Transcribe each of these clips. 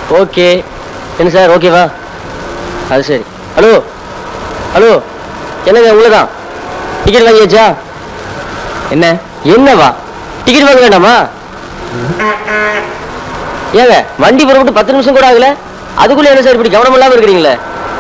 Okay என்ன sir ஓகேவா அது சரி ஹலோ ஹலோ என்னங்க உள்ளதான் டிக்கெட் வாங்கியாச்சா என்ன என்னவா டிக்கெட் வாங்க வேண்டாமா ஏங்க வண்டி புறப்பட்டு பத்து நிமிஷம் கூட ஆகல அதுக்குள்ள என்ன சார் இப்படி கவனம் இல்லாம இருக்கிறீங்களே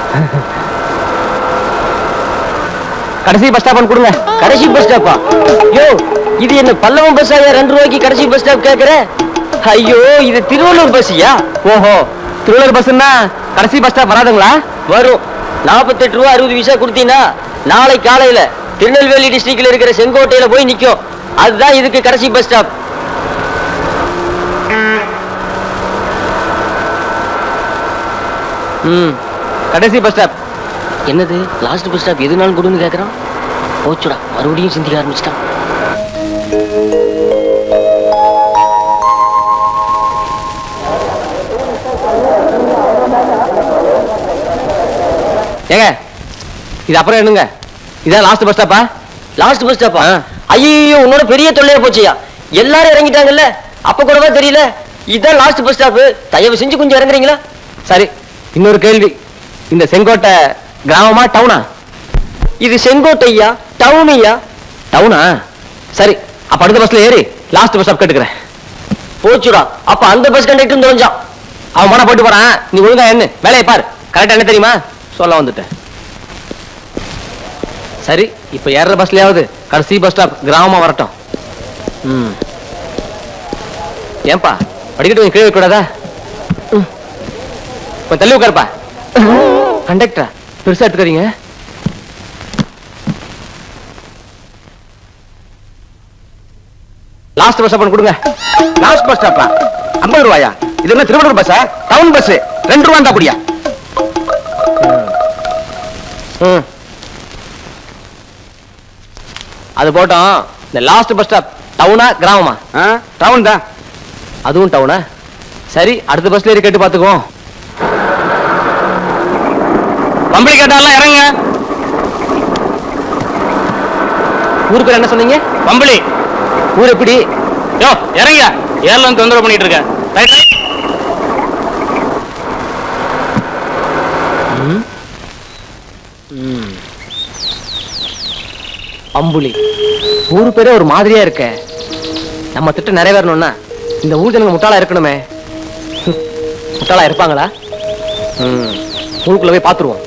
கடைசி பஸ் ஸ்டாப் கொடுங்க கடைசி பஸ் ஸ்டாப்பா யோ இது என்ன பல்லவம் பஸ் ஆயா ரெண்டு ரூபாய்க்கு கடைசி பஸ் ஸ்டாப் கேக்குற ஐயோ இது திருவள்ளூர் பஸ்ஸியா ஓஹோ திருவள்ளூர் பஸ்னா கடைசி பஸ் ஸ்டாப் வராதுங்களா வரும் நாற்பத்தெட்டு ரூபா அறுபது பைசா கொடுத்தீங்கன்னா நாளை காலையில திருநெல்வேலி டிஸ்ட்ரிக்ட்ல இருக்கிற செங்கோட்டையில போய் நிக்கும் அதுதான் இதுக்கு கடைசி பஸ் ஸ்டாப் ம் கடைசி பஸ் ஸ்டாப் என்னது லாஸ்ட் பஸ் ஸ்டாப் எதுனாலும் கொடுன்னு கேட்குறான் போச்சுடா மறுபடியும் சிந்திக்க ஆரம்பிச்சிட்டான் ஏங்க இது அப்புறம் என்னங்க இதான் லாஸ்ட் பஸ் ஸ்டாப்பா லாஸ்ட் பஸ் ஸ்டாப்பா ஐயோ உன்னோட பெரிய தொல்லையா போச்சியா எல்லாரும் இறங்கிட்டாங்கல்ல அப்ப கூடவா தெரியல இதான் லாஸ்ட் பஸ் ஸ்டாப் தயவு செஞ்சு கொஞ்சம் இறங்குறீங்களா சரி இன்னொரு கேள்வி இந்த செங்கோட்டை கிராமமா டவுனா இது செங்கோட்டையா டவுனியா டவுனா சரி அப்ப அடுத்த பஸ்ல ஏறி லாஸ்ட் பஸ் ஸ்டாப் கேட்டுக்கிறேன் போச்சுடா அப்ப அந்த பஸ் கண்டக்டர் தொலைஞ்சான் அவன் மன போட்டு போறான் நீ ஒழுங்கா என்ன வேலையை பாரு கரெக்டா என்ன தெரியுமா சொல்ல வந்துட்டேன் சரி இப்ப ஏறுற பஸ்லயாவது கடைசி பஸ் ஸ்டாப் கிராமமா வரட்டும் ம் ஏன்பா படிக்கட்டு கொஞ்சம் கீழே வைக்கக்கூடாதா ம். கொஞ்சம் தள்ளி உட்காருப்பா கண்டக்டரா பெருசா எடுத்துக்கிறீங்க லாஸ்ட் பஸ் ஸ்டாப் கொடுங்க லாஸ்ட் பஸ் ஸ்டாப்பா ஐம்பது ரூபாயா இது என்ன திருவள்ளூர் பஸ்ஸா டவுன் பஸ் ரெண்டு ரூபா இருந்தா கூடியா ம் அது போட்டோம் இந்த லாஸ்ட் பஸ் ஸ்டாப் டவுனா கிராமமா டவுன் தான் அதுவும் டவுனா சரி அடுத்த பஸ்ல ஏறி கேட்டு பாத்துக்குவோம் கம்பளி கேட்டாலாம் இறங்க ஊர் பேர் என்ன சொன்னீங்க கம்பளி ஊர் எப்படி யோ இறங்க ஏர்லாம் தொந்தரவு பண்ணிட்டு இருக்க ரைட் ரைட் அம்புலி ஊர் பேரே ஒரு மாதிரியா இருக்க நம்ம திட்டம் நிறைவேறணும்னா இந்த ஊர் ஜனங்க முட்டாளா இருக்கணுமே ஹம், முட்டாளா இருப்பாங்களா ம், ஊருக்குள்ள போய் பாத்துருவோம்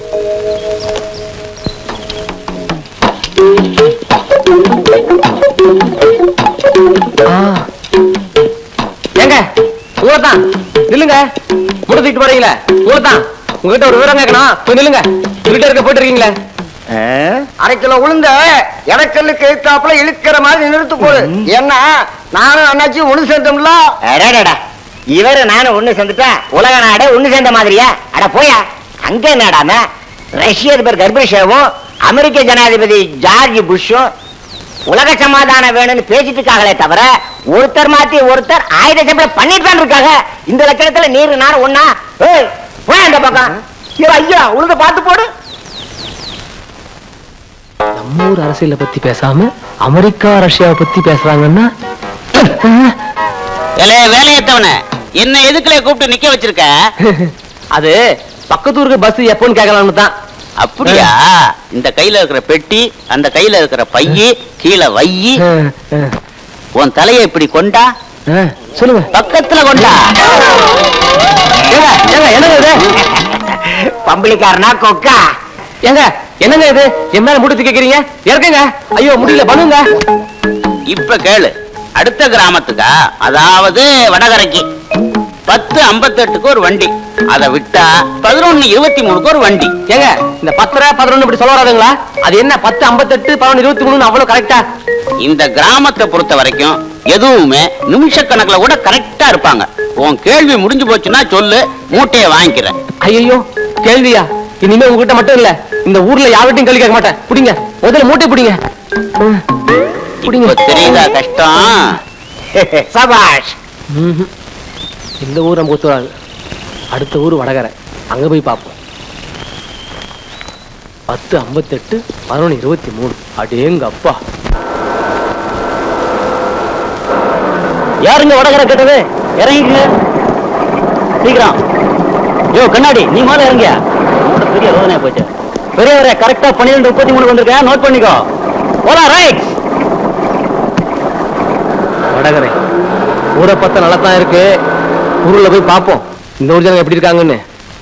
ஆ. ஏங்க ஊரத்தான் நில்லுங்க முட்டை தூக்கிட்டு போறீங்களே ஊரத்தான் உங்ககிட்ட ஒரு விவரம் கேட்கணும் போய் நில்லுங்க உங்ககிட்ட இருக்க போயிட்டு இருக்கீங்களே அரை கிலோ உளுந்த இடக்கல்லுக்கு எழுத்தாப்புல இழுக்கிற மாதிரி நிறுத்து போடு ஏன்னா நானும் அண்ணாச்சி ஒண்ணு சேர்ந்தோம்ல அடடடா இவரு நானும் ஒண்ணு சேர்ந்துட்டா உலக நாடே ஒண்ணு சேர்ந்த மாதிரியா அட போயா அங்க என்னடாம ரஷ்ய அதிபர் கர்பஷேவும் அமெரிக்க ஜனாதிபதி ஜார்ஜ் புஷ்ஷும் உலக சமாதானம் வேணும்னு பேசிட்டு இருக்காங்களே தவிர ஒருத்தர் மாத்தி ஒருத்தர் ஆயுத சம்பளம் பண்ணிட்டு தான் இருக்காங்க இந்த லட்சணத்துல நீர் நார் ஒண்ணா ஏய் போய் அந்த பக்கம் ஐயோ, ஐயா உளுந்த பார்த்து போடு நம்ம ஊர் அரசியலை பத்தி பேசாம அமெரிக்கா ரஷ்யாவை பத்தி பேசுறாங்கன்னா வேலையத்தவன என்ன எதுக்குல கூப்பிட்டு நிக்க வச்சிருக்க அது பக்கத்து ஊருக்கு பஸ் எப்போன்னு கேட்கலாம்னு தான் அப்படியா இந்த கையில இருக்கிற பெட்டி அந்த கையில இருக்கிற பையி கீழே வையி உன் தலையை இப்படி கொண்டா சொல்லுங்க பக்கத்துல கொண்டா ஏங்க ஏங்க என்னங்க இது பம்பளிக்காரனா கொக்கா ஏங்க என்னங்க இது என் மேல முட்டு கேக்குறீங்க இறக்குங்க ஐயோ முடியல பண்ணுங்க இப்ப கேளு அடுத்த கிராமத்துக்கா அதாவது வடகரைக்கு பத்து ஐம்பத்தெட்டுக்கு ஒரு வண்டி அதை விட்டா பதினொன்னு இருபத்தி மூணுக்கு ஒரு வண்டி ஏங்க இந்த பத்தரை பதினொன்னு இப்படி சொல்ல வராதுங்களா அது என்ன பத்து ஐம்பத்தெட்டு பதினொன்று இருபத்தி மூணு அவ்வளவு கரெக்டா இந்த கிராமத்தை பொறுத்த வரைக்கும் எதுவுமே நிமிஷ கணக்குல கூட கரெக்டா இருப்பாங்க உன் கேள்வி முடிஞ்சு போச்சுன்னா சொல்லு மூட்டையை வாங்கிக்கிறேன் ஐயோ கேள்வியா இனிமே உங்ககிட்ட மட்டும் இல்ல இந்த ஊர்ல யார்கிட்டயும் கேள்வி கேட்க மாட்டேன் புடிங்க முதல்ல மூட்டை புடிங்க ம். புடிங்க இப்ப தெரியுதா கஷ்டம் சபாஷ் ம்ஹும். இந்த ஊர் நம்ம ஒத்துவாது அடுத்த ஊர் வடகரை அங்க போய் பார்ப்போம் பத்து ஐம்பத்தெட்டு பதினொன்று இருபத்தி மூணு அடேங்க அப்பா யாருங்க வடகரை கேட்டது இறங்கிங்க சீக்கிரம் யோ கண்ணாடி நீ மேல இறங்கியா உன்னோட பெரிய ரோதனையா போச்சு பெரியவரே கரெக்டா பன்னிரெண்டு முப்பத்தி மூணு வந்திருக்கேன் நோட் பண்ணிக்கோ போலா ரைட் வடகரை ஊரை பத்த நல்லா தான் இருக்கு ஊர்ல போய் பார்ப்போம் இந்த ஊர் ஜனங்க எப்படி இருக்காங்கன்னு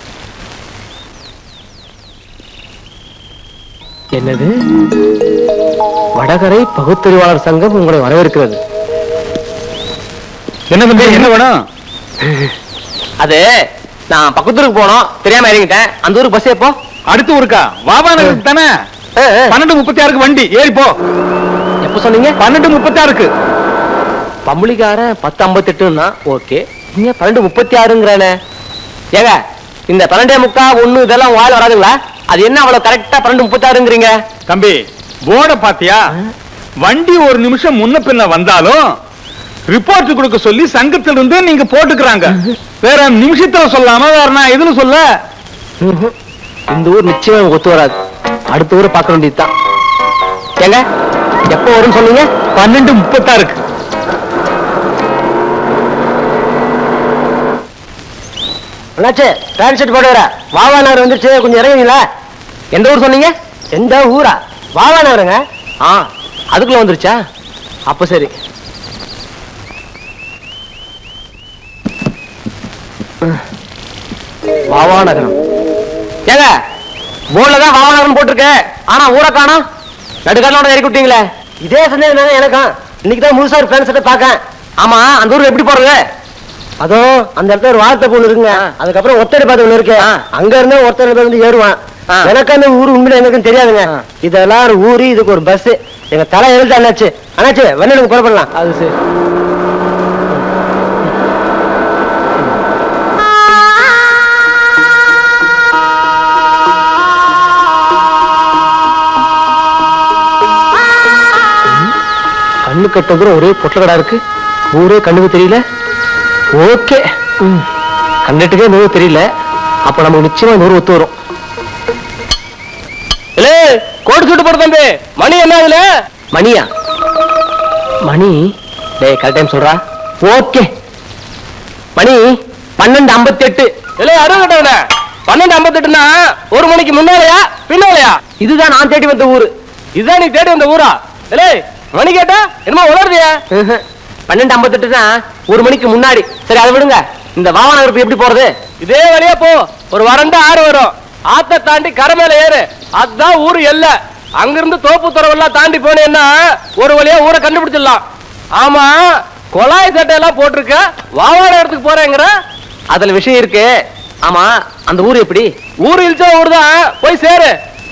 என்னது வடகரை பகுத்தறிவாளர் சங்கம் உங்களை வரவேற்கிறது என்ன தம்பி என்ன வேணும் அது நான் பக்கத்தூருக்கு போனோம் தெரியாம இறங்கிட்டேன் அந்த ஊருக்கு பஸ் எப்போ அடுத்து ஊருக்கா வாபா நகருக்கு தானே பன்னெண்டு முப்பத்தி ஆறுக்கு வண்டி ஏறி போ எப்போ சொன்னீங்க பன்னெண்டு முப்பத்தி ஆறுக்கு பம்பளிக்காரன் பத்து ஐம்பத்தெட்டுன்னா ஓகே நீங்க பன்னெண்டு முப்பத்தி ஆறுங்கிறானே ஏங்க இந்த பன்னெண்டே முக்கா ஒண்ணு இதெல்லாம் வாயில் வராதுங்களா அது என்ன அவ்வளவு கரெக்டா பன்னெண்டு முப்பத்தி ஆறுங்கிறீங்க தம்பி போர்ட பாத்தியா வண்டி ஒரு நிமிஷம் முன்ன பின்ன வந்தாலும் ரிப்போர்ட் கொடுக்க சொல்லி சங்கத்திலிருந்து நீங்க போட்டுக்கிறாங்க வேற நிமிஷத்துல சொல்லாம வேற நான் எதுன்னு சொல்ல ம்ஹும். இந்த ஊர் நிச்சயம் எனக்கு ஒத்து வராது அடுத்த ஊரை பார்க்க வேண்டியதுதான் ஏங்க எப்போ வரும்னு சொன்னீங்க பன்னெண்டு முப்பத்தாறுக்கு அண்ணாச்சு பேண்ட் ஷர்ட் போட்டு வர வாவா நகர் வந்துருச்சு கொஞ்சம் இறங்குங்களா எந்த ஊர் சொன்னீங்க எந்த ஊரா வாவா நகருங்க ஆ அதுக்குள்ள வந்துருச்சா அப்ப சரி வாவா நகரம் ஏங்க போர்டில் தான் வாவா நகரம் போட்டிருக்கு ஆனா ஊரை காணோம் நடுக்காட்டிலோட இறக்கி விட்டீங்களே இதே சந்தேகம் தானே எனக்கும் இன்னைக்கு தான் முழுசா ஒரு பேண்ட் ஷர்ட்டை பார்க்கேன் ஆமா அந்த ஊருக்கு எப்படி போறது அதுவும் அந்த இடத்துல ஒரு வார்த்தை பொண்ணு இருக்குங்க அதுக்கப்புறம் ஒத்தடி பாத்து ஒண்ணு இருக்கு அங்க இருந்தா ஒருத்தர் பேர் வந்து ஏறுவான் எனக்கு அந்த ஊர் உண்மையில எனக்கும் தெரியாதுங்க இதெல்லாம் ஒரு ஊரு இதுக்கு ஒரு பஸ் எங்க தலை எழுத்து அண்ணாச்சு அண்ணாச்சு வெண்ணனுக்கு புறப்படலாம் அது சரி கண்ணு கட்டதும் ஒரே பொட்டலடா இருக்கு ஊரே கண்ணுக்கு தெரியல ஓகே கண்ணுட்டுக்கே நூறு தெரியல அப்ப நமக்கு நிச்சயமா நூறு ஒத்து வரும் இல்லே கோட்டு சுட்டு போடு தம்பி மணி என்ன ஆகுல மணியா மணி டேய் கரெக்ட் டைம் சொல்றா ஓகே மணி பன்னெண்டு ஐம்பத்தி எட்டு இல்ல அறுபது பன்னெண்டு ஐம்பத்தி எட்டுனா ஒரு மணிக்கு முன்னாலயா பின்னாலயா இதுதான் நான் தேடி வந்த ஊரு இதுதான் நீ தேடி வந்த ஊரா இல்லே மணி கேட்டா என்னமோ உளருதியா பன்னெண்டு ஐம்பத்தெட்டு தான் ஒரு மணிக்கு முன்னாடி சரி அதை விடுங்க இந்த வாகன இருப்பு எப்படி போறது இதே வழியா போ ஒரு வறண்ட ஆறு வரும் ஆத்த தாண்டி கரை மேல ஏறு அதுதான் ஊரு எல்ல அங்கிருந்து தோப்பு துறவெல்லாம் தாண்டி போனேன்னா ஒரு வழியா ஊரை கண்டுபிடிச்சிடலாம் ஆமா கொலாய் சட்டையெல்லாம் போட்டிருக்க வாவாட இடத்துக்கு போறேங்கிற அதுல விஷயம் இருக்கு ஆமா அந்த ஊர் எப்படி ஊர் இழிச்ச ஊர் தான் போய் சேரு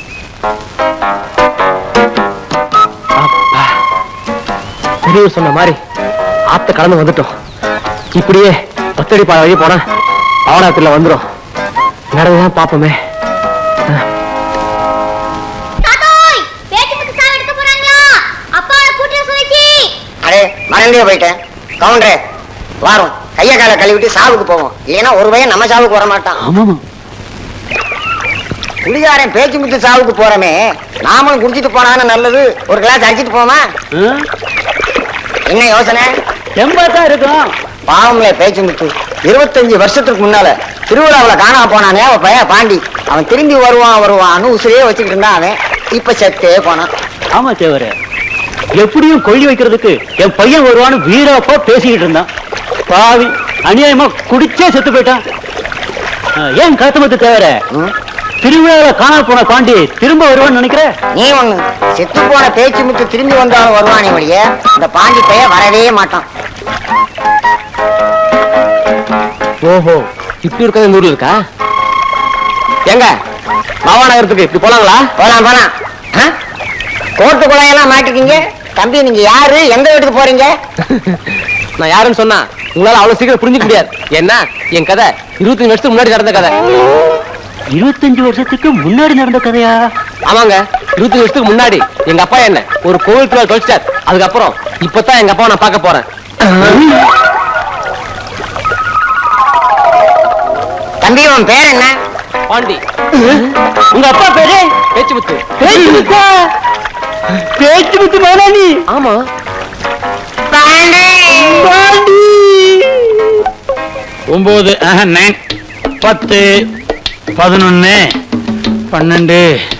பெரியவர் சொன்ன மாதிரி ஆத்த கடந்து வந்துட்டோம் இப்படியே பத்தடி பாதை வழி போனா பாவனாத்துல வந்துடும் நடந்துதான் பாப்போமே தாத்தோய் பேச்சு புத்து சாவு எடுக்க போறாங்களா அப்பாவோட கூட்டில சொல்லிச்சு அடே மறந்தே போயிட்டேன் கவுண்டரே வாரும் கைய காலை கழுவிட்டு சாவுக்கு போவோம் இல்லைன்னா ஒரு பையன் நம்ம சாவுக்கு வர மாட்டான் ஆமாமா குடிகாரன் பேச்சு முத்து சாவுக்கு போறமே நாமளும் குடிச்சிட்டு போனான்னு நல்லது ஒரு கிளாஸ் அடிச்சிட்டு போமா என்ன யோசனை எண்பதான் இருக்கும் பாவம்ல பேச்சு முத்து இருபத்தஞ்சு வருஷத்துக்கு முன்னால திருவிழாவுல காணாம போனானே அவன் பையன் பாண்டி அவன் திரும்பி வருவான் வருவான்னு உசிரியே வச்சுக்கிட்டு இருந்தான் அவன் இப்ப செத்தே போனான் ஆமா தேவரே எப்படியும் கொள்ளி வைக்கிறதுக்கு என் பையன் வருவான்னு வீரப்பா பேசிக்கிட்டு இருந்தான் பாவி அநியாயமா குடிச்சே செத்து போயிட்டான் ஆ, ஏன் கருத்தமத்து தேவரே ம்? திருவிழாவில காணாம போன பாண்டி திரும்ப வருவான்னு நினைக்கிற நீ ஒண்ணு செத்து போன பேச்சு முத்து திரும்பி வந்தாலும் வருவானே வழிய இந்த பாண்டி பையன் வரவே மாட்டான் ஓஹோ இப்படி இருக்க இந்த ஊர்ல இருக்கா எங்க மாவா நகரத்துக்கு இப்படி போலாங்களா போலாம் போலாம் ஆ? கோட்டு குழையெல்லாம் மாட்டிக்கிங்க தம்பி நீங்க யாரு எந்த வீட்டுக்கு போறீங்க நான் யாருன்னு சொன்னா உங்களால அவ்வளவு சீக்கிரம் புரிஞ்சுக்க முடியாது ஏன்னா என் கதை இருபத்தஞ்சு வருஷத்துக்கு முன்னாடி நடந்த கதை இருபத்தஞ்சு வருஷத்துக்கு முன்னாடி நடந்த கதையா ஆமாங்க இருபத்தஞ்சு வருஷத்துக்கு முன்னாடி எங்க அப்பா என்ன ஒரு கோவில் திருவிழா தொலைச்சிட்டார் அதுக்கப்புறம் இப்பதான் எங்க அப்பாவை நான் பார்க்க போறேன் தம்பி உன் பேர் என்ன பாண்டி உங்க அப்பா பேரு பேச்சு முத்து பேச்சு முத்தா பேச்சு முத்து மகனானி ஆமா ஒன்பது நைன் பத்து பதினொன்னு பன்னெண்டு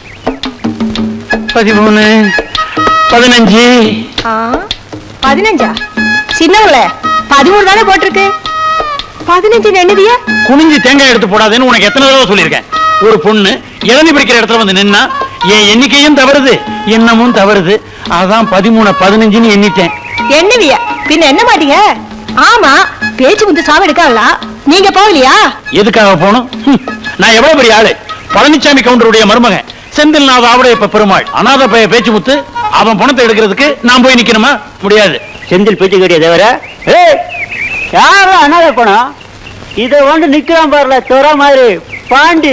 பதிமூணு பதினஞ்சு ஆ, பதினஞ்சா சின்னவங்கள பதிமூணு தானே போட்டிருக்கு பதினஞ்சு என்னதியா குனிஞ்சு தேங்காய் எடுத்து போடாதேன்னு உனக்கு எத்தனை தடவை சொல்லியிருக்கேன் ஒரு பொண்ணு இளநி பிடிக்கிற இடத்துல வந்து நின்னா என் எண்ணிக்கையும் தவறுது எண்ணமும் தவறுது அதான் பதிமூணு பதினஞ்சுன்னு எண்ணிட்டேன் என்னவியா பின்ன என்ன மாட்டீங்க ஆமா பேச்சு முத்து சாவு எடுக்காங்களா நீங்க போகலையா எதுக்காக போகணும் ஹம், நான் எவ்வளவு பெரிய ஆளு பழனிசாமி கவுண்டருடைய மருமகன் செந்தில்நாத ஆவுடைய பெருமாள் அநாத பைய பேச்சு முத்து அவன் பணத்தை எடுக்கிறதுக்கு நான் போய் நிக்கணுமா முடியாது செந்தில் பேச்சு கேட்டிய தவிர ஏய் யாரும் அனாதை பணம் இதை வந்து நிக்கிறான் பாருல துற மாதிரி பாண்டி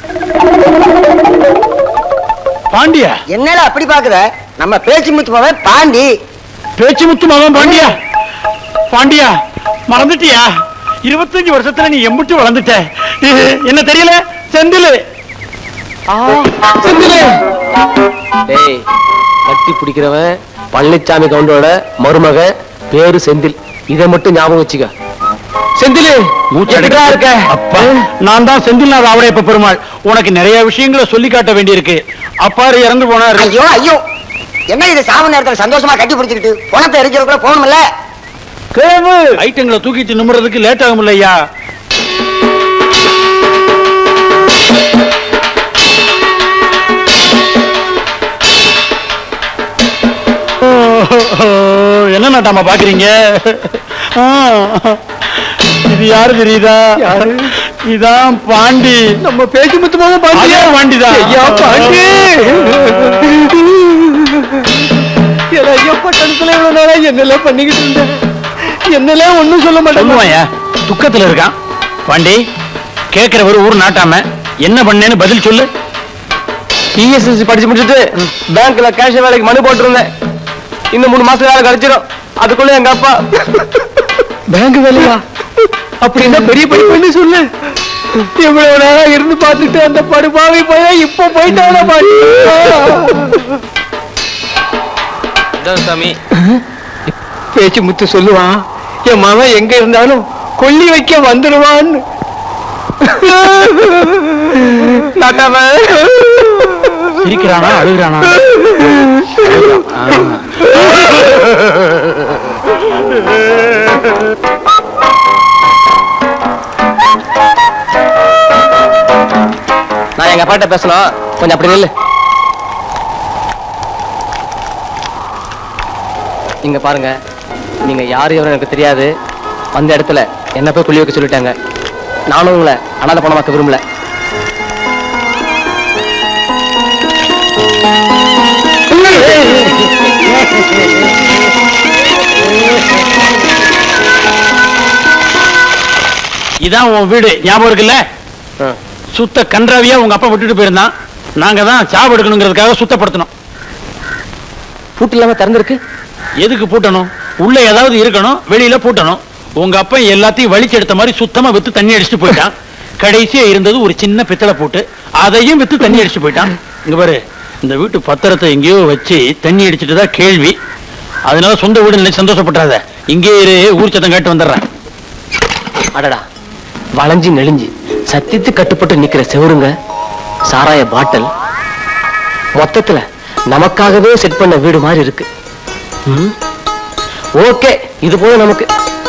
பாண்டியா என்னடா அப்படி பாக்குற நம்ம பேச்சு முத்து போவன் பாண்டி பேச்சு முத்து மகன் பாண்டியா பாண்டியா மறந்துட்டியா இருபத்தஞ்சு வருஷத்துல நீ எம்பிட்டு வளர்ந்துட்ட இது என்ன தெரியல செந்திலு செந்திலு டேய் கட்டி பிடிக்கிறவன் பழனிச்சாமி கவுண்டரோட மருமக பேரு செந்தில் இதை மட்டும் ஞாபகம் வச்சுக்க செந்திலு எப்படிடா இருக்க அப்பா நான் தான் செந்தில்நாத ஆவடையப்ப பெருமாள் உனக்கு நிறைய விஷயங்களை சொல்லி காட்ட வேண்டியிருக்கு அப்பாரு இறந்து போனாரு ஐயோ ஐயோ என்ன இது சாவு நேரத்துல சந்தோஷமா கட்டி பிடிச்சிக்கிட்டு பணத்தை எரிக்கிறதுக்குள்ள போகணும்ல கேவு ஐட்டங்களை தூக்கிட்டு நிமிறதுக்கு லேட் ஆகும் இல்லையா என்ன நாட்டாம பாக்குறீங்க ஆ, இது யாரு தெரியுதா இதான் பாண்டி நம்ம பேச்சு முத்துமாக பாண்டி பாண்டிதான் ஐயா பாண்டி ஐயா பட்டணத்துல இவ்வளவு நேரம் என்னெல்லாம் பண்ணிக்கிட்டு இருந்தேன் என்னெல்லாம் ஒண்ணும் சொல்ல மாட்டேன் துக்கத்துல இருக்கான் பாண்டி கேக்குறவர் ஊர் நாட்டாம என்ன பண்ணேன்னு பதில் சொல்லு பிஎஸ்எஸ்சி படிச்சு முடிச்சுட்டு பேங்க்ல கேஷ் வேலைக்கு மனு போட்டிருந்தேன் இன்னும் மூணு மாசம் வேலை கிடைச்சிரும் அதுக்குள்ள எங்க அப்பா பேங்க் வேலையா அப்படின்னா பெரிய படிப்புன்னு சொல்லு இவ்வளவு நேரம் இருந்து பார்த்துட்டு அந்த படுபாவி போய் இப்ப போயிட்டான சாமி பேச்சு முத்து சொல்லுவான் என் மகன் எங்க இருந்தாலும் கொல்லி வைக்க வந்துடுவான்னு நாட்டாம சிரிக்கிறானா அழுகிறானா நான் எங்க அப்பாட்ட பேசணும் கொஞ்சம் அப்படி நில்லு இங்க பாருங்க நீங்க யாரு எவரும் எனக்கு தெரியாது அந்த இடத்துல என்ன போய் குழி வைக்க சொல்லிட்டாங்க நானும் உங்களை அனாதை பணமாக்க விரும்பல இதான் உன் வீடு ஞாபகம் இருக்குல்ல ஆ. சுத்த கன்றாவியா உங்க அப்பா விட்டுட்டு போயிருந்தான் நாங்க தான் சாவு எடுக்கணுங்கிறதுக்காக சுத்தப்படுத்தணும் பூட்டு இல்லாம திறந்திருக்கு எதுக்கு பூட்டணும் உள்ள ஏதாவது இருக்கணும் வெளியில பூட்டணும் உங்க அப்பா எல்லாத்தையும் வலிச்சு எடுத்த மாதிரி சுத்தமா வித்து தண்ணி அடிச்சுட்டு போயிட்டான் கடைசியா இருந்தது ஒரு சின்ன பித்தளை பூட்டு அதையும் வித்து தண்ணி அடிச்சுட்டு போயிட்டான் இங்க பாரு இந்த வீட்டு பத்திரத்தை எங்கேயோ வச்சு தண்ணி அடிச்சுட்டு தான் கேள்வி அதனால சொந்த வீடு நினைச்சு சந்தோஷப்பட்டாத இங்கே இரு ஊர் சத்தம் கேட்டு வந்துடுறேன் அடடா வளைஞ்சு நெளிஞ்சு சத்தித்து கட்டுப்பட்டு நிக்கிற செவருங்க சாராய பாட்டில் மொத்தத்துல நமக்காகவே செட் பண்ண வீடு மாதிரி இருக்கு ம்? ஓகே இது போதும் நமக்கு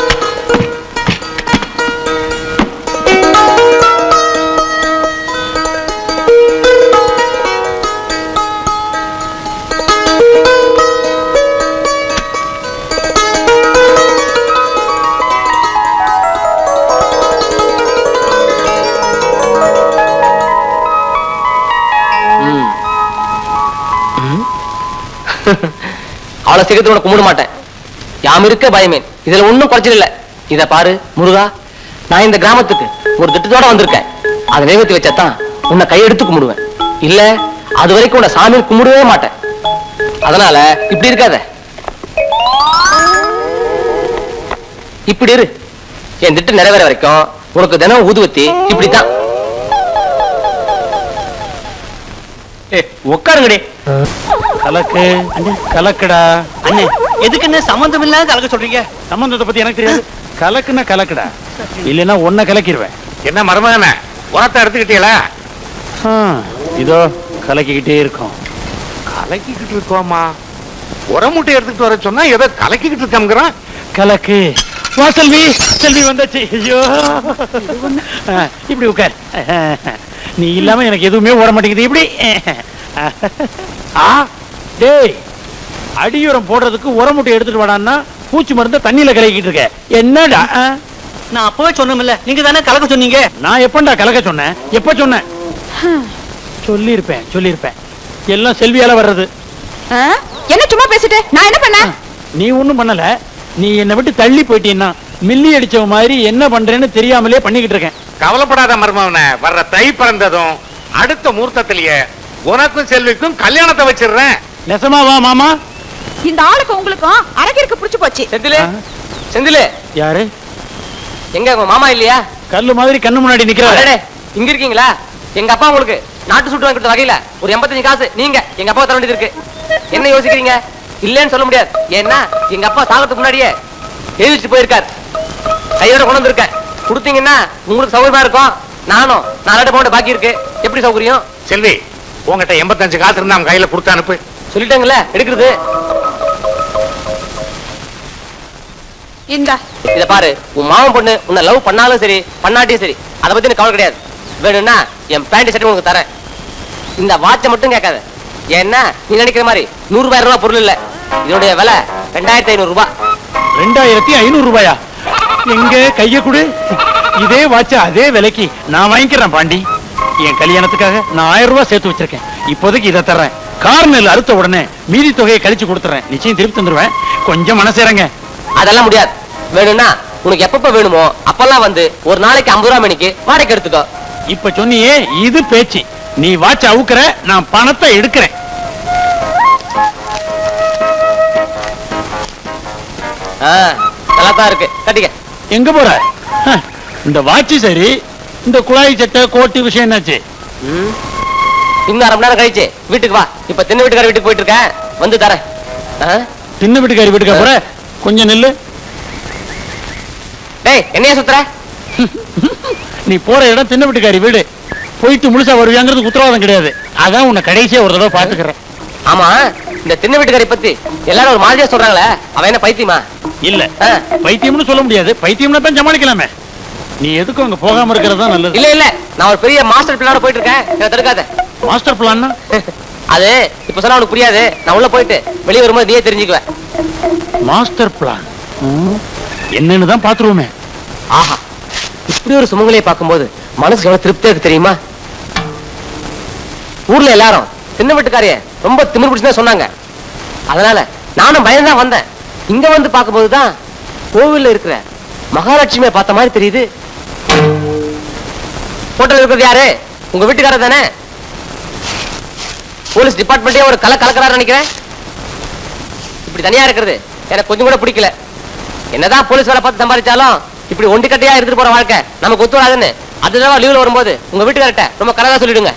அவ்வளவு சீக்கிரத்தோட கும்பிட மாட்டேன் யாம் இருக்க பயமேன் இதுல ஒண்ணும் குறைச்சல் இல்ல இத பாரு முருகா நான் இந்த கிராமத்துக்கு ஒரு திட்டத்தோட வந்திருக்கேன் அதை வேகத்தி வச்சாதான் உன்னை கையெடுத்து கும்பிடுவேன் இல்ல அது வரைக்கும் உன்னை சாமி கும்பிடவே மாட்டேன் அதனால இப்படி இருக்காத இப்படி இரு என் திட்டம் நிறைவேற வரைக்கும் உனக்கு தினம் ஊதுவத்தி இப்படித்தான் ஏய், உட்காருங்கடி கலக்கு கலக்குடா அண்ணே எதுக்குன்னு சம்பந்தம் இல்லாத கலக்க சொல்றீங்க சம்பந்தத்தை பத்தி எனக்கு தெரியாது கலக்குன்னா கலக்குடா இல்லைன்னா ஒன்ன கலக்கிடுவேன் என்ன மருமகன உரத்தை எடுத்துக்கிட்டீங்களா ஆ, இதோ கலக்கிக்கிட்டே இருக்கோம் கலக்கிக்கிட்டு இருக்கோமா உரம் மூட்டை எடுத்துக்கிட்டு வர சொன்னா ஏதோ கலக்கிக்கிட்டு இருக்கோங்கிறான் கலக்கு வா செல்வி செல்வி வந்தாச்சு ஐயோ ஆ, இப்படி உட்கார் நீ இல்லாம எனக்கு எதுவுமே ஓட மாட்டேங்குது இப்படி ஆ டேய் அடியுரம் போடுறதுக்கு உரம் மூட்டை எடுத்துட்டு வாடான்னா பூச்சி மருந்த தண்ணியில கலக்கிட்டு இருக்க என்னடா ஆ? நான் அப்பவே சொன்னோம்ல நீங்க தானே கலக்க சொன்னீங்க நான் எப்பண்டா கலக்க சொன்னேன் எப்ப சொன்னேன் சொல்லியிருப்பேன் சொல்லியிருப்பேன் எல்லாம் செல்வியால வர்றது ஆ? என்ன சும்மா பேசிட்டு நான் என்ன பண்ணேன் நீ ஒண்ணும் பண்ணல நீ என்னை விட்டு தள்ளி போயிட்டீன்னா மில்லி அடிச்சவ மாதிரி என்ன பண்றேன்னு தெரியாமலே பண்ணிக்கிட்டு இருக்கேன் கவலைப்படாத மருமகன வர்ற தை பிறந்ததும் அடுத்த முகூர்த்தத்திலேயே உனக்கும் செல்விக்கும் கல்யாணத்தை வச்சிடுறேன் நெசமாவா மாமா இந்த ஆளுக்கு உங்களுக்கும் அரகிற்கு புடிச்சு போச்சு செந்திலு செந்திலு யாரு எங்க உங்க மாமா இல்லையா கல்லு மாதிரி கண்ணு முன்னாடி நிக்கிறாரு அடடே, இங்க இருக்கீங்களா எங்க அப்பா உங்களுக்கு நாட்டு சுட்டு வாங்கி கொடுத்த வகையில ஒரு எண்பத்தஞ்சு காசு நீங்க எங்க அப்பா தர வேண்டியது இருக்கு என்ன யோசிக்கிறீங்க இல்லைன்னு சொல்ல முடியாது ஏன்னா எங்க அப்பா சாகத்துக்கு முன்னாடியே எழுதிட்டு போயிருக்காரு கையோட கொண்டு வந்திருக்கேன் கொடுத்தீங்கன்னா உங்களுக்கு சௌகரியமா இருக்கும் நானும் நாலு பவுண்ட் பாக்கி இருக்கு எப்படி சௌகரியம் செல்வி உங்ககிட்ட எண்பத்தஞ்சு காசு இருந்தா அவன் கையில கொடுத்து அனுப்பு சொல்லிட்டேங்கல்ல எடுக்கிறது இந்த இத பாரு உன் மாமன் பொண்ணு உன்னை லவ் பண்ணாலும் சரி பண்ணாட்டியும் சரி அதை பத்தி எனக்கு கவலை கிடையாது வேணும்னா என் பேண்ட் ஷர்ட் உனக்கு தரேன் இந்த வாட்சை மட்டும் கேட்காத ஏன்னா நீ நினைக்கிற மாதிரி நூறுபாயிரம் ரூபாய் பொருள் இல்ல இதனுடைய விலை ரெண்டாயிரத்தி ஐநூறு ரூபாய் ரெண்டாயிரத்தி ஐநூறு ரூபாயா எங்க கைய கொடு இதே வாட்ச அதே விலைக்கு நான் வாங்கிக்கிறேன் பாண்டி என் கல்யாணத்துக்காக நான் ஆயிரம் ரூபாய் சேர்த்து வச்சிருக்கேன் இப்போதைக்கு இதை தர்றேன் கார்னல் அறுத்த உடனே மீதி தொகையை கழிச்சு கொடுத்துறேன் நிச்சயம் திருப்பி தந்துருவேன் கொஞ்சம் மனசேரங்க அதெல்லாம் முடியாது வேணும்னா உனக்கு எப்பப்ப வேணுமோ அப்பெல்லாம் வந்து ஒரு நாளைக்கு ஐம்பது ரூபா மணிக்கு வாடகை எடுத்துக்கோ இப்ப சொன்னியே இது பேச்சு நீ வாட்ச அவுக்குற நான் பணத்தை எடுக்கிறேன் ஆ, நல்லா தான் இருக்கு கட்டிக்க எங்க போற ஹ, இந்த வாட்சி சரி இந்த குழாய் சட்டை கோட்டு விஷயம் என்னாச்சு ம். இன்னும் அரை மணி நேரம் கழிச்சு வீட்டுக்கு வா இப்ப தின்ன வீட்டுக்கார வீட்டுக்கு போயிட்டு இருக்கேன் வந்து தரேன் ஆ? சின்ன வீட்டுக்காரி வீட்டுக்கு போற கொஞ்சம் நில்லு டேய் என்னைய சுத்துற நீ போற இடம் சின்ன வீட்டுக்காரி வீடு போயிட்டு முழுசா வருவியாங்கிறது உத்தரவாதம் கிடையாது அதான் உன்னை கடைசியா ஒரு தடவை பாத்துக்கிறேன் ஆமா இந்த தின்ன வீட்டுக்காரி பத்தி எல்லாரும் ஒரு மாதிரியா சொல்றாங்களே அவன் என்ன பைத்தியமா இல்ல ஆ. பைத்தியம்னு சொல்ல முடியாது பைத்தியம்னா தான் சமாளிக்கலாமே நீ எதுக்கும் அங்க போகாம இருக்கிறது தான் நல்லது இல்ல இல்ல நான் ஒரு பெரிய மாஸ்டர் பிளான போயிட்டு இருக்கேன் என்ன தடுக்காத மாஸ்டர் பிளான்னா அது இப்ப சொன்னா உனக்கு புரியாது நான் உள்ள போயிட்டு வெளியே வரும்போது நீயே தெரிஞ்சுக்குவேன் மாஸ்டர் பிளான் என்னன்னு தான் பாத்துருவோமே ஆஹா இப்படி ஒரு சுமங்கலியை பார்க்கும்போது மனசுக்கு எவ்வளவு திருப்தியா இருக்கு தெரியுமா ஊர்ல எல்லாரும் சின்ன வீட்டுக்காரிய ரொம்ப திமிர் பிடிச்சுதான் சொன்னாங்க அதனால நானும் பயந்தான் வந்தேன் இங்க வந்து பார்க்கும்போது தான் கோவில்ல இருக்கிற மகாலட்சுமியை பார்த்த மாதிரி தெரியுது ஹோட்டல் இருக்கிறது யாரு உங்க வீட்டுக்காரர் தானே போலீஸ் டிபார்ட்மெண்ட்டே ஒரு கலை கலக்கிறாரு நினைக்கிறேன் இப்படி தனியா இருக்கிறது எனக்கு கொஞ்சம் கூட பிடிக்கல என்னதான் போலீஸ் வேலை பார்த்து சம்பாதிச்சாலும் இப்படி ஒண்டிக்கட்டையா இருந்துட்டு போற வாழ்க்கை நமக்கு ஒத்து வராதுன்னு அதுதான் லீவ்ல வரும்போது உங்க வீட்டுக்காரட்ட ரொம்ப கனதா சொல்லிடுங்க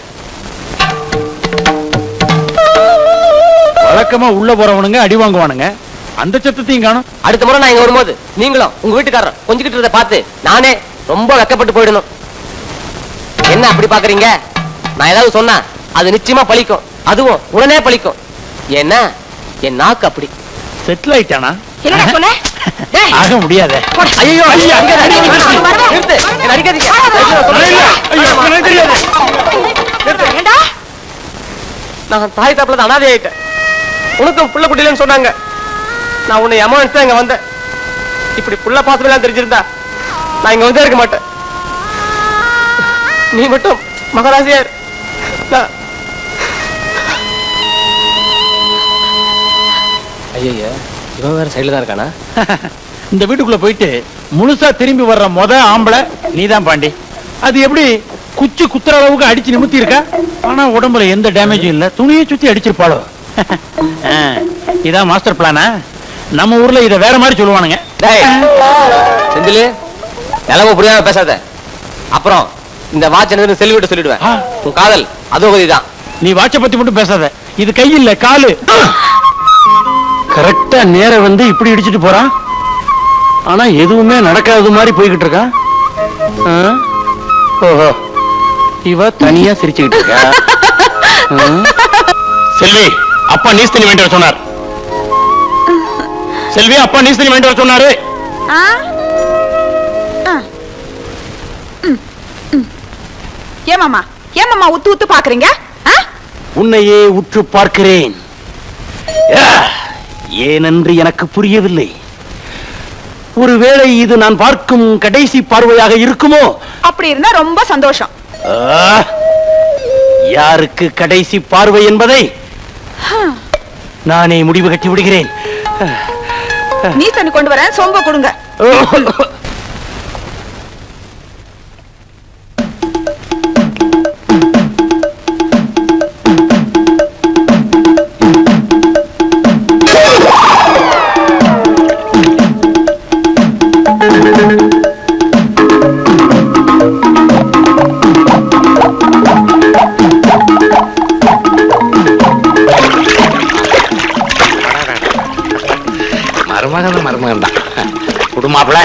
வழக்கமா உள்ள போறவனுங்க அடி வாங்குவானுங்க அந்த சத்தத்தையும் காணும் அடுத்த முறை நான் இங்க வரும்போது நீங்களும் உங்க வீட்டுக்காரரும் கொஞ்சிக்கிட்டு இருந்த பார்த்து நானே ரொம்ப வெக்கப்பட்டு போயிடணும் என்ன அப்படி பாக்குறீங்க நான் ஏதாவது சொன்னா அது நிச்சயமா பழிக்கும் அதுவும் உடனே பழிக்கும் ஏன்னா என் நாக்கு அப்படி செட்டில் ஆயிட்டானா என்னடா சொன்ன டேய், ஆக முடியாதே ஐயோ ஐயா, அங்க அங்க நிறுத்து, வருவேன். நிறுத்து, என்னை அடிக்காதீங்க. ஐயா, ஐயா, எனக்கு தெரியாது. ஏண்டா நான் தாய் தாப்புல தான் அனாதை ஆயிட்டேன் உனக்கும் புள்ள குட்டிலன்னு சொன்னாங்க நான் உன்னை அமௌண்ட் தான் இங்க வந்தேன் இப்படி புள்ள பாசமெல்லாம் தெரிஞ்சிருந்தா நான் இங்க வந்தே இருக்க மாட்டேன் நீ மட்டும் மகராசியார் நான் ஐயய்யா இவன் வேற சைடுல தான் இருக்கானா இந்த வீட்டுக்குள்ள போயிட்டு முழுசா திரும்பி வர்ற முத ஆம்பளை நீதான் பாண்டி அது எப்படி குச்சி குத்துற அளவுக்கு அடிச்சு நிமித்தி இருக்கா ஆனா உடம்புல எந்த டேமேஜும் இல்ல துணியை சுத்தி அடிச்சிருப்பாளோ ஆ, இதான் மாஸ்டர் பிளானா நம்ம ஊர்ல இத வேற மாதிரி சொல்லுவானுங்க டேய் செந்திலு நிலவு புரியாம பேசாத அப்புறம் இந்த வாட்ச் என்னதுன்னு செல்வி விட்டு சொல்லிடுவேன் ஆ. உன் காதல் அதோ தான் நீ வாட்ச பத்தி மட்டும் பேசாத இது கை இல்ல காலு கரெக்டா நேர வந்து இப்படி இடிச்சிட்டு போறான் ஆனா எதுவுமே நடக்காத மாதிரி போய்கிட்டு இருக்கான் ஆ? ஓஹோ இவ தனியா சிரிச்சுக்கிட்டு இருக்கா ம். செல்வி அப்பா நீஸ் தண்ணி வேண்டி வர சொன்னார் செல்வி அப்பா நீஸ் தண்ணி வேண்டி வர சொன்னாரு ஆ? ஆ. ம், ம். ஏமாமா ஏமாமா உத்து உத்து பாக்குறீங்க ஆ? உன்னையே உற்று பார்க்கிறேன் யா, ஏனென்று எனக்கு புரியவில்லை ஒருவேளை இது நான் பார்க்கும் கடைசி பார்வையாக இருக்குமோ அப்படி இருந்தா ரொம்ப சந்தோஷம் ஆ, யாருக்கு கடைசி பார்வை என்பதை நானே முடிவு கட்டி விடுகிறேன் நீ தண்ணி கொண்டு வரேன் சொம்ப கொடுங்க மருமகன் மருமகன் தான் குடுமாப்ல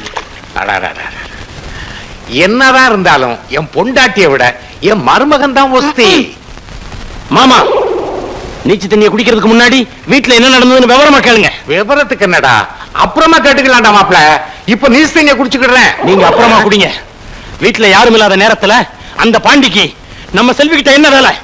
என்னதான் இருந்தாலும் என் பொண்டாட்டியை விட என் மருமகன் தான் ஒஸ்தி மாமா நீச்சு தண்ணியை குடிக்கிறதுக்கு முன்னாடி வீட்டுல என்ன நடந்ததுன்னு விவரமா கேளுங்க விவரத்துக்கு என்னடா அப்புறமா கேட்டுக்கலாம்டா மாப்ள இப்ப நீஸ் தண்ணியை குடிச்சுக்கிடுறேன் நீங்க அப்புறமா குடிங்க வீட்டுல யாரும் இல்லாத நேரத்துல அந்த பாண்டிக்கு நம்ம செல்வி கிட்ட என்ன வேலை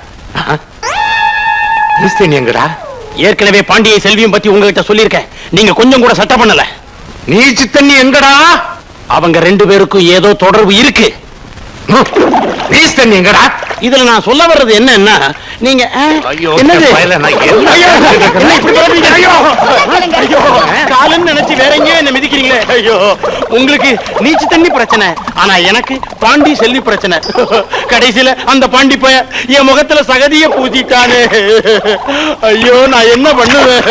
நீஸ் தண்ணி எங்கடா ஏற்கனவே பாண்டியை செல்வியும் பத்தி உங்ககிட்ட சொல்லியிருக்கேன் நீங்க கொஞ்சம் கூட சட்டை பண்ணல நீச்சு தண்ணி எங்கடா அவங்க ரெண்டு பேருக்கும் ஏதோ தொடர்பு இருக்கு நீஸ் தண்ணி எங்கடா இதுல நான் சொல்ல வர்றது என்னன்னா நீங்க ஆ, ஐயோ, என்னது இந்த பயல நான் என்ன ஐயோ, கேட்டுட்டு என்ன இப்படி வர்றீங்க? ஐயோ, கேளுங்க. ஐயோ, காலுன்னு நினைச்சு வேற எங்கேயோ என்ன மிதிக்கிறீங்களே ஐயோ உங்களுக்கு நீச்சு தண்ணி பிரச்சனை ஆனா எனக்கு பாண்டி செல்வி பிரச்சனை கடைசியில அந்த பாண்டி பைய என் முகத்துல சகதிய பூசிட்டானே ஐயோ நான் என்ன பண்ணுவேன்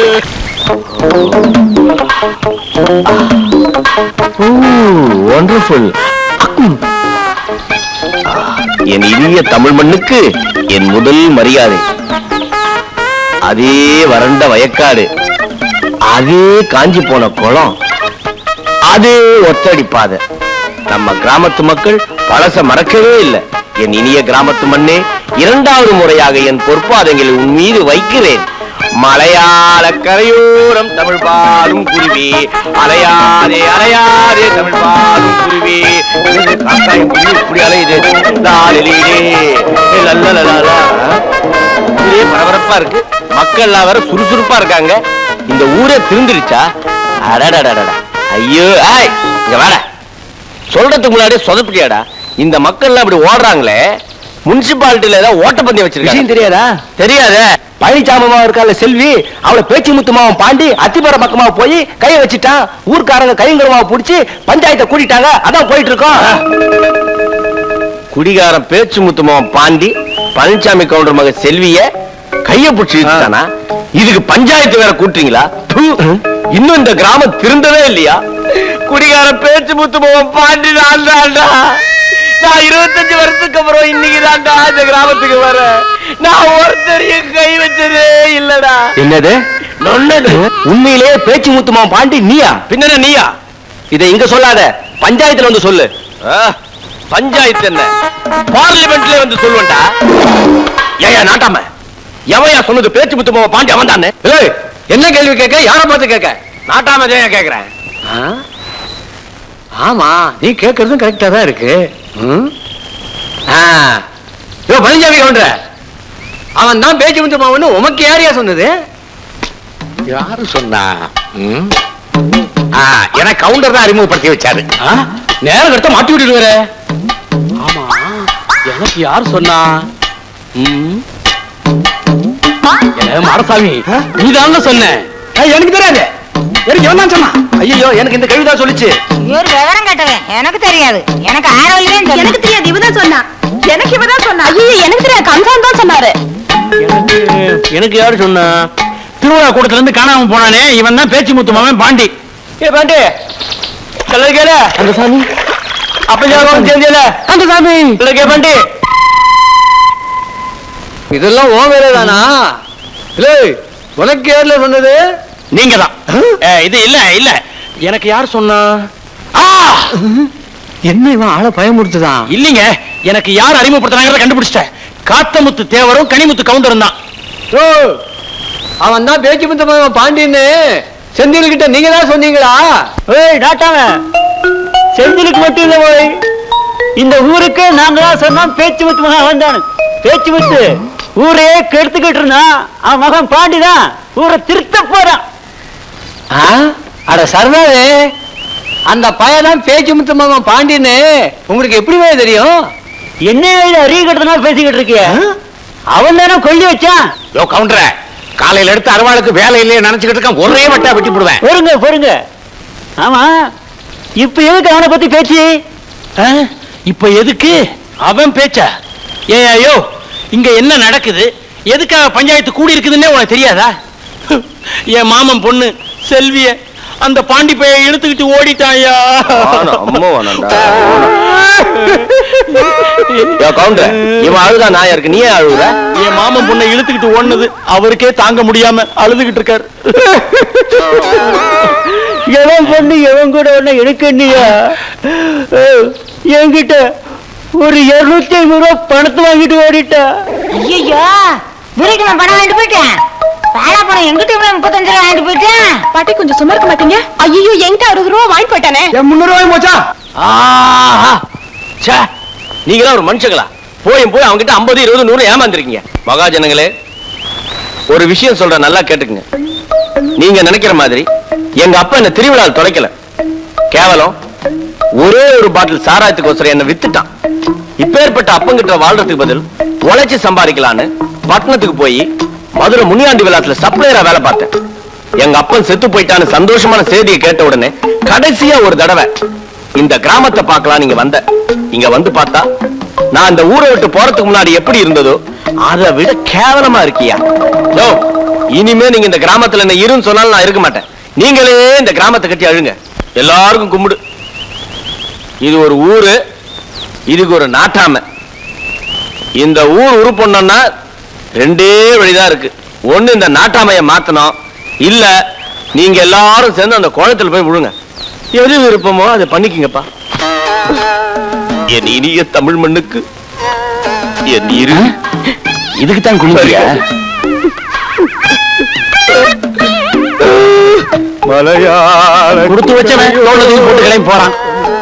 ஒண்டர்ஃபுல் என் இனிய தமிழ் மண்ணுக்கு என் முதல் மரியாதை அதே வறண்ட வயக்காடு அதே காஞ்சி போன குளம் அதே ஒத்தடி பாதை நம்ம கிராமத்து மக்கள் பழச மறக்கவே இல்லை என் இனிய கிராமத்து மண்ணே இரண்டாவது முறையாக என் பொற்பாதங்களை உன் மீது வைக்கிறேன் மலையாள கரையோரம் தமிழ் பாடும் குருவி அலையாதே அலையாதே தமிழ் பாடும் குருவி இது காக்காய் குருவி இப்படி அலையுது லாலிலே, ஏ லல்லலலாலா. ஒரே பரபரப்பா இருக்கு மக்கள் எல்லாம் வேற சுறுசுறுப்பா இருக்காங்க இந்த ஊரே திருந்துருச்சா அடடடடடா ஐயோ ஆய் இங்க வாடா சொல்றதுக்கு முன்னாடியே சொதப்பிட்டியாடா இந்த மக்கள் எல்லாம் இப்படி ஓடுறாங்களே முனிசிபாலிட்டியில ஏதாவது ஓட்டப்பந்தயம் வச்சிருக்காங்க தெரியாதா தெரியாதே பழனிசாமமா இருக்கால செல்வி அவளை பேச்சு முத்துமாவன் பாண்டி அத்திப்பற பக்கமா போய் கைய வச்சுட்டான் ஊர்க்காரங்க கைங்கரமாவை புடிச்சு பஞ்சாயத்தை கூட்டிட்டாங்க அதான் போயிட்டு இருக்கோம் குடிகாரன் பேச்சு முத்துமாவன் பாண்டி பழனிசாமி கவுண்டர் மக செல்விய கைய புடிச்சு இழுத்துட்டானா இதுக்கு பஞ்சாயத்து வேற கூட்டுறீங்களா ப்பு. இன்னும் இந்த கிராமம் திருந்தவே இல்லையா குடிகாரன் பேச்சு முத்துமாவன் பாண்டி நான் தான்டா நான் இருபத்தஞ்சு வருஷத்துக்கு அப்புறம் இன்னைக்கு தான்டா இந்த கிராமத்துக்கு வர நான் ஒருத்தரையும் கை வச்சதே இல்லடா என்னது நொன்னது உண்மையிலேயே பேச்சு முத்துமா பாண்டி நீயா பின்ன நீயா இதை இங்க சொல்லாத பஞ்சாயத்துல வந்து சொல்லு ஆ, பஞ்சாயத்து என்ன பார்லிமெண்ட்ல வந்து சொல்லுவேன்டா ஏயா நாட்டாம எவையா சொன்னது பேச்சு முத்துமா பாண்டி அவன் தானே என்ன கேள்வி கேட்க யார பார்த்து கேட்க நாட்டாம ஜெயா கேக்குறேன் ஆமா நீ கேக்குறதும் கரெக்டா தான் இருக்கு ம்? ஆ. யோ பழனிசாமி கவுண்டர அவன் தான் பேச்சு முத்து மாவன்னு உமக்கு யாரையா சொன்னது யாரு சொன்னா ம்? ஆ, எனக்கு கவுண்டர் தான் அறிமுகப்படுத்தி வச்சாரு ஆ? நேரம் கடத்த மாட்டி விட்டுடுவாரு ஆமா எனக்கு யார் சொன்னா ம்? ஏ, மாடசாமி நீ சொன்ன எனக்கு தெரியாது எனக்கு எவன் தான் சொன்னான் ஐயோ எனக்கு இந்த கவிதா சொல்லிச்சு இவர் விவரம் கட்டவன் எனக்கு தெரியாது எனக்கு ஆரோக்கியம் எனக்கு தெரியாது இவதான் சொன்னா எனக்கு இவதான் சொன்னா ஐயோ எனக்கு தெரியாது கம்சான் தான் சொன்னாரு எனக்கு எனக்கு யாரு சொன்னா திருவிழா கூட்டத்துல இருந்து காணாம போனானே இவன் தான் பேச்சு முத்து மாமன் பாண்டி ஏ பாண்டி கல்லர் கேள அந்த சாமி அப்ப ஜாகம் செஞ்சல அந்த சாமி கல்லர் பாண்டி இதெல்லாம் ஓ வேலை தானா இல்ல உனக்கு யார்ல சொன்னது நீங்க தான் இது இல்ல இல்ல எனக்கு யார் சொன்னா ஆ! என்ன இவன் ஆளை பயமுறுத்துதான் இல்லீங்க எனக்கு யார் அறிமுகப்படுத்துறாங்கிறத கண்டுபிடிச்சிட்டேன் காத்தமுத்து தேவரும் கனிமுத்து கவுண்டரும் தான் ஓ அவன் தான் பேச்சு முத்த பாண்டியன்னு செந்தில் கிட்ட நீங்க தான் சொன்னீங்களா ஏய் டாட்டாவ செந்திலுக்கு மட்டும் இல்ல போய் இந்த ஊருக்கு நாங்க தான் சொன்னோம் பேச்சு முத்து மகன் வந்தான் பேச்சு முத்து ஊரையே கெடுத்துக்கிட்டு இருந்தான் அவன் மகன் பாண்டிதான் ஊரை திருத்த போறான் ஆ? அட சர்தாரு அந்த பையன் பேச்சு முத்த மகன் பாண்டியன்னு உங்களுக்கு எப்படிவே தெரியும் என்ன அறிய கெடுத்தனால பேசிக்கிட்டு இருக்கிய அவன் தானே கொல்லி வச்சான் யோ கவுண்டர காலையில எடுத்து அருவாளுக்கு வேலை இல்லையே நினைச்சுக்கிட்டு இருக்கான் ஒரே வட்டா வெட்டி போடுவேன் பொறுங்க பொறுங்க ஆமா இப்ப எதுக்கு அவனை பத்தி பேச்சு ஆ? இப்ப எதுக்கு அவன் பேச்சா ஏன் ஐயோ இங்க என்ன நடக்குது எதுக்காக பஞ்சாயத்து கூடி இருக்குதுன்னே உனக்கு தெரியாதா என் மாமன் பொண்ணு செல்விய அந்த பாண்டி பைய இழுத்துக்கிட்டு ஓடிட்டாயா கவுண்டர் இவன் அழுதா நாயா இருக்கு நீயே அழுகுற என் மாமன் பொண்ணை இழுத்துக்கிட்டு ஓடுனது அவருக்கே தாங்க முடியாம அழுதுகிட்டு இருக்காரு எவன் பொண்ணு எவன் கூட ஒண்ணு எனக்கு என்னையா என்கிட்ட ஒரு இருநூத்தி ஐம்பது ரூபா பணத்தை வாங்கிட்டு ஓடிட்டா ஐயோ துரைக்கு நான் பணம் வாங்கிட்டு போயிட்டேன் பாலா பணம் எங்கிட்ட இவ்வளவு முப்பத்தஞ்சு ரூபா வாங்கிட்டு போயிட்டேன் பாட்டி கொஞ்சம் சும்மா இருக்க மாட்டீங்க ஐயோ என்கிட்ட அறுபது ரூபா வாங்கி போயிட்டானே என் முன்னூறு ரூபாய் போச்சா ஆஹா ச்சே நீங்களாம் ஒரு மனுஷங்களா போயும் போய் அவங்கிட்ட ஐம்பது இருபது நூறு ஏமாந்துருக்கீங்க மகாஜனங்களே ஒரு விஷயம் சொல்றேன் நல்லா கேட்டுக்குங்க நீங்க நினைக்கிற மாதிரி எங்க அப்பா என்ன திருவிழாவில் தொலைக்கல கேவலம் ஒரே ஒரு பாட்டில் சாராயத்துக்கோசரம் என்ன வித்துட்டான் இப்பேற்பட்ட அப்பங்கிட்ட வாழ்றதுக்கு பதில் உழைச்சு சம்பாதிக்கலான்னு பட்டணத்துக்கு போய் மதுரை முனியாண்டி விழாத்துல சப்ளையரா வேலை பார்த்தேன் எங்க அப்பன் செத்து போயிட்டான்னு சந்தோஷமான செய்தியை கேட்ட உடனே கடைசியா ஒரு தடவை இந்த கிராமத்தை பார்க்கலாம் நீங்க வந்த இங்க வந்து பார்த்தா நான் இந்த ஊரை விட்டு போறதுக்கு முன்னாடி எப்படி இருந்ததோ அதை விட கேவலமா இருக்கியா யோ, இனிமே நீங்க இந்த கிராமத்துல என்ன இருன்னு சொன்னாலும் நான் இருக்க மாட்டேன் நீங்களே இந்த கிராமத்தை கட்டி அழுங்க எல்லாருக்கும் கும்பிடு இது ஒரு ஊரு இதுக்கு ஒரு நாட்டாமை இந்த ஊர் உருப்பொண்ணா ரெண்டே வழிதான் இருக்கு ஒண்ணு இந்த நாட்டாமையை மாத்தணும் இல்ல நீங்க எல்லாரும் சேர்ந்து அந்த குளத்துல போய் விழுங்க எது விருப்பமோ அதை பண்ணிக்கங்கப்பா என் இனிய தமிழ் மண்ணுக்கு என் இரு இதுக்கு தான் குளிக்கிறியா மலையாள கொடுத்து வச்சவன் தோட்டத்துக்கு போட்டு கிளம்பி போறான்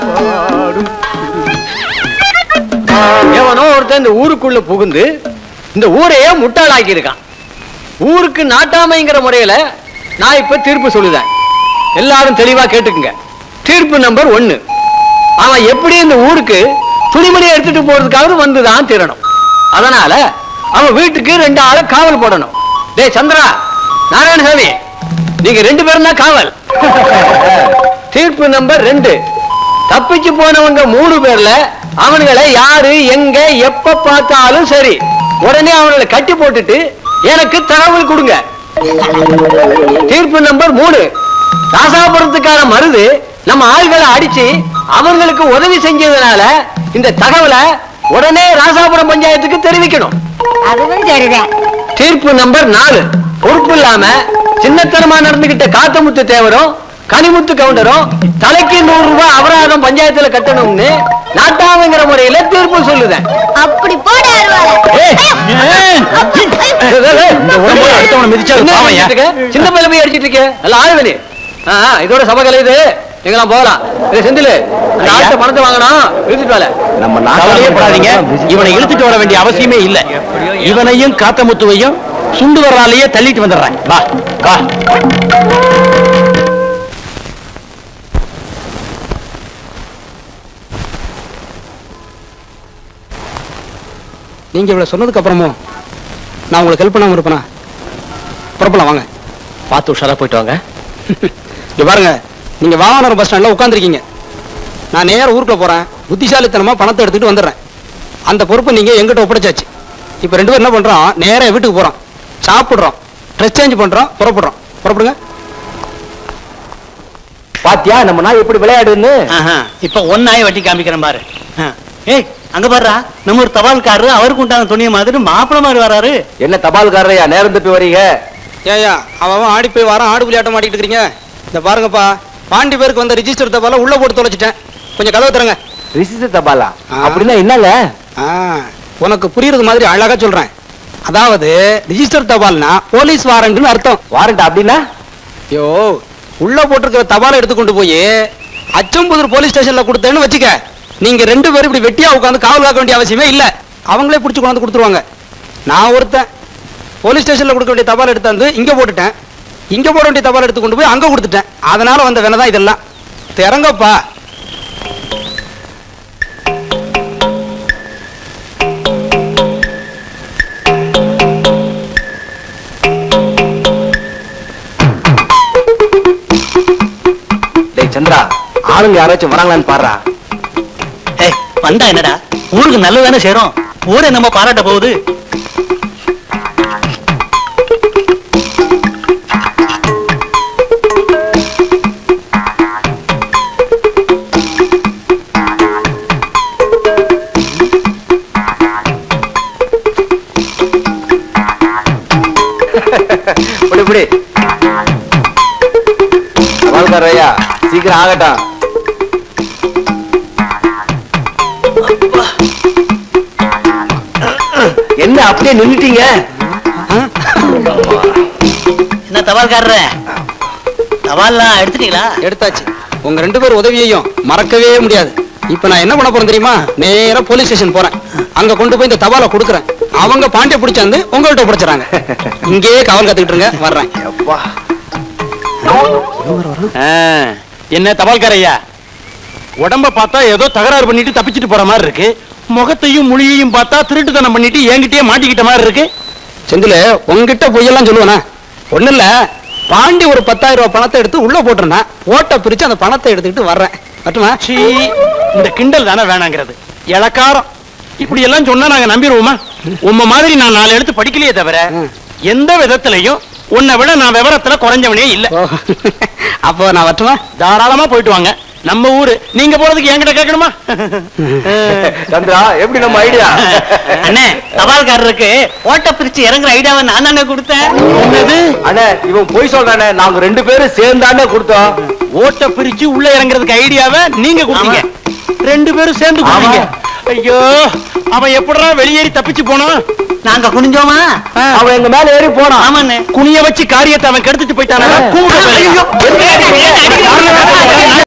எவனோ ஒருத்தன் இந்த ஊருக்குள்ள புகுந்து இந்த ஊரையே முட்டாளாக்கி இருக்கான் ஊருக்கு நாட்டாமைங்கிற முறையில நான் இப்ப தீர்ப்பு சொல்லுதேன் எல்லாரும் தெளிவா கேட்டுக்குங்க தீர்ப்பு நம்பர் ஒன்னு அவன் எப்படி இந்த ஊருக்கு துணிமணி எடுத்துட்டு போறதுக்காக வந்துதான் தீரணும் அதனால அவன் வீட்டுக்கு ரெண்டு ஆளை காவல் போடணும் டேய் சந்திரா நாராயணசாமி நீங்க ரெண்டு பேரும் தான் காவல் தீர்ப்பு நம்பர் ரெண்டு தப்பிச்சு போனவங்க மூணு பேர்ல அவனுங்களை யாரு எங்க எப்ப பார்த்தாலும் சரி உடனே அவங்களை கட்டி போட்டுட்டு எனக்கு தகவல் கொடுங்க தீர்ப்பு நம்பர் மூணு ராசாபுரத்துக்கான மருது நம்ம ஆள்களை அடிச்சு அவங்களுக்கு உதவி செஞ்சதுனால இந்த தகவலை உடனே ராசாபுரம் பஞ்சாயத்துக்கு தெரிவிக்கணும் அதுவும் சரிதான் தீர்ப்பு நம்பர் நாலு பொறுப்பு இல்லாம சின்னத்தனமா நடந்துகிட்ட காத்தமுத்து தேவரும் கனிமுத்து கவுண்டரும் தலைக்கு நூறு ரூபாய் அபராதம் பஞ்சாயத்துல கட்டணும்னு நாட்டாமைங்கிற முறையில தீர்ப்பு சொல்லுதேன் அப்படி போட அருவாளை. ஏய், ஐயோ, அப்பா, ஐயோ. இந்த உடம்போட அடுத்தவனை மிதிச்சா அது என்ன பாவம்யா. அடிச்சிட்டு இருக்க? சின்ன பையில போய் அடிச்சிட்டு இருக்க எல்லாம் ஆளுவனி இதோட சபை கலையுது நீங்களாம் போகலாம் இது செந்தில் அந்த ஐயா. ஆட்ட பணத்தை வாங்கணும் இழுத்துட்டு வால நம்ம கவலையப்படாதீங்க இவனை இழுத்துட்டு வர வேண்டிய அவசியமே இல்ல இவனையும் காத்தமுத்துவையும் சுண்டு வர்றாலேயே தள்ளிட்டு வந்துடுறேன் வா வா நீங்க இவ்வளவு சொன்னதுக்கு அப்புறமும் நான் உங்களுக்கு ஹெல்ப் பண்ணாம இருப்பேனா புறப்படலாம் வாங்க பார்த்து உஷாரா போயிட்டு வாங்க இங்க பாருங்க நீங்க வாகனம் பஸ் ஸ்டாண்ட்ல உட்காந்துருக்கீங்க நான் நேரா ஊருக்குள்ள போறேன் புத்திசாலித்தனமா பணத்தை எடுத்துட்டு வந்துடுறேன் அந்த பொறுப்பு நீங்க எங்கிட்ட ஒப்படைச்சாச்சு இப்ப ரெண்டு பேரும் என்ன பண்றோம் நேரா வீட்டுக்கு போறோம் சாப்பிடுறோம் ட்ரெஸ் சேஞ்ச் பண்றோம் புறப்படுறோம் புறப்படுங்க பாத்தியா நம்ம நாய் எப்படி விளையாடுன்னு இப்ப ஒன்னாய வட்டி காமிக்கிறேன் பாரு ஆ. ஏய் அங்க பாருடா நம்ம ஒரு தபால்காரரு அவருக்கு உண்டான துணிய மாதிரி மாப்பிள மாதிரி வராரு என்ன தபால்காரரையா நேரம் தப்பி வரீங்க ஏயா அவன் அவன் ஆடி போய் வரான் ஆடு விளையாட்டம் மாட்டிட்டு இருக்கீங்க இந்த பாருங்கப்பா பாண்டி பேருக்கு வந்த ரிஜிஸ்டர் தபால உள்ள போட்டு தொலைச்சிட்டேன் கொஞ்சம் கதவை தரங்க ரிசிஸ்டர் தபாலா ஆ. அப்படின்னா என்னங்க ஆ, உனக்கு புரியுறது மாதிரி அழகா சொல்றேன் அதாவது ரிஜிஸ்டர் தபால்னா போலீஸ் வாரண்ட்னு அர்த்தம் வாரண்ட் அப்படின்னா ஐயோ உள்ள போட்டிருக்கிற தபாலை எடுத்து கொண்டு போய் அச்சம்புதூர் போலீஸ் ஸ்டேஷன்ல கொடுத்தேன்னு வச்சுக்க நீங்க ரெண்டு பேரும் இப்படி வெட்டியா உட்காந்து காவல் காக்க வேண்டிய அவசியமே இல்ல அவங்களே பிடிச்சு கொண்டாந்து கொடுத்துருவாங்க நான் ஒருத்தன் போலீஸ் ஸ்டேஷன்ல கொடுக்க வேண்டிய தபால் எடுத்தாந்து இங்க போட்டுட்டேன் இங்க போட வேண்டிய தபால் எடுத்து கொண்டு போய் அங்க கொடுத்துட்டேன் அதனால வந்த வேலை தான் இதெல்லாம் திறங்கப்பா டேய் சந்திரா ஆளுங்க யாராச்சும் வராங்களான்னு பாடுறா ஏய் வந்தா என்னடா ஊருக்கு நல்லது தானே சேரும் ஊரே நம்ம பாராட்ட போகுது இப்படி இப்படி தபால்காரையா சீக்கிரம் ஆகட்டும் என்ன அப்படியே நின்னுட்டீங்க என்ன தபால்காரர தபால்லாம் எடுத்துட்டீங்களா எடுத்தாச்சு உங்க ரெண்டு பேர் உதவியையும் மறக்கவே முடியாது இப்ப நான் என்ன பண்ண போறேன் தெரியுமா நேரா போலீஸ் ஸ்டேஷன் போறேன் அங்க கொண்டு போய் இந்த தபாலை கொடுக்குறேன் அவங்க பாண்டிய பிடிச்சாந்து உங்கள்கிட்ட பிடிச்சாங்க இங்கேயே காவல் காத்துக்கிட்டு இருங்க வர்றேன் அப்பா ஆ, என்ன தபால்காரையா உடம்ப பார்த்தா ஏதோ தகராறு பண்ணிட்டு தப்பிச்சிட்டு போற மாதிரி இருக்கு முகத்தையும் மொழியையும் பார்த்தா திருட்டுத்தனம் பண்ணிட்டு என்கிட்டயே மாட்டிக்கிட்ட மாதிரி இருக்கு செந்தில உங்ககிட்ட பொய்யெல்லாம் சொல்லுவேனா ஒண்ணு இல்ல பாண்டி ஒரு பத்தாயிரம் ரூபாய் பணத்தை எடுத்து உள்ள போட்டிருந்தேன் ஓட்ட பிரிச்சு அந்த பணத்தை எடுத்துக்கிட்டு வர்றேன் மட்டுமா சீ இந்த கிண்டல் தானே வேணாங்கிறது இளக்காரம் இப்படி எல்லாம் சொன்னா நாங்க நம்பிடுவோமா உம்ம மாதிரி நான் நாலு எடுத்து படிக்கலையே தவிர ம். எந்த விதத்திலையும் உன்னை விட நான் விவரத்துல குறைஞ்சவனே இல்ல ஓ, அப்போ நான் வரட்டுமா தாராளமா போயிட்டு வாங்க நம்ம ஊரு நீங்க போறதுக்கு என்கிட்ட கேட்கணுமா சந்திரா எப்படி நம்ம ஐடியா அண்ணே தபால்காரருக்கு ஓட்ட பிரிச்சு இறங்குற ஐடியாவை நான் தானே கொடுத்தேன் என்னது அண்ணே இவன் போய் சொல்றானே நாங்க ரெண்டு பேரும் சேர்ந்தானே கொடுத்தோம் ஓட்ட பிரிச்சு உள்ள இறங்குறதுக்கு ஐடியாவை நீங்க கொடுத்தீங்க ரெண்டு பேரும் சேர்ந்து கொடுத்தீங்க ஐயோ அவன் எப்படிடா வெளியேறி தப்பிச்சு போனான் நாங்க குனிஞ்சோமா அவன் எங்க மேல ஏறி போனான் ஆமாண்ணே குனிய வச்சு காரியத்தை அவன் கெடுத்துட்டு போயிட்டானா கூப்பிடு ஐயோ. வேலையை.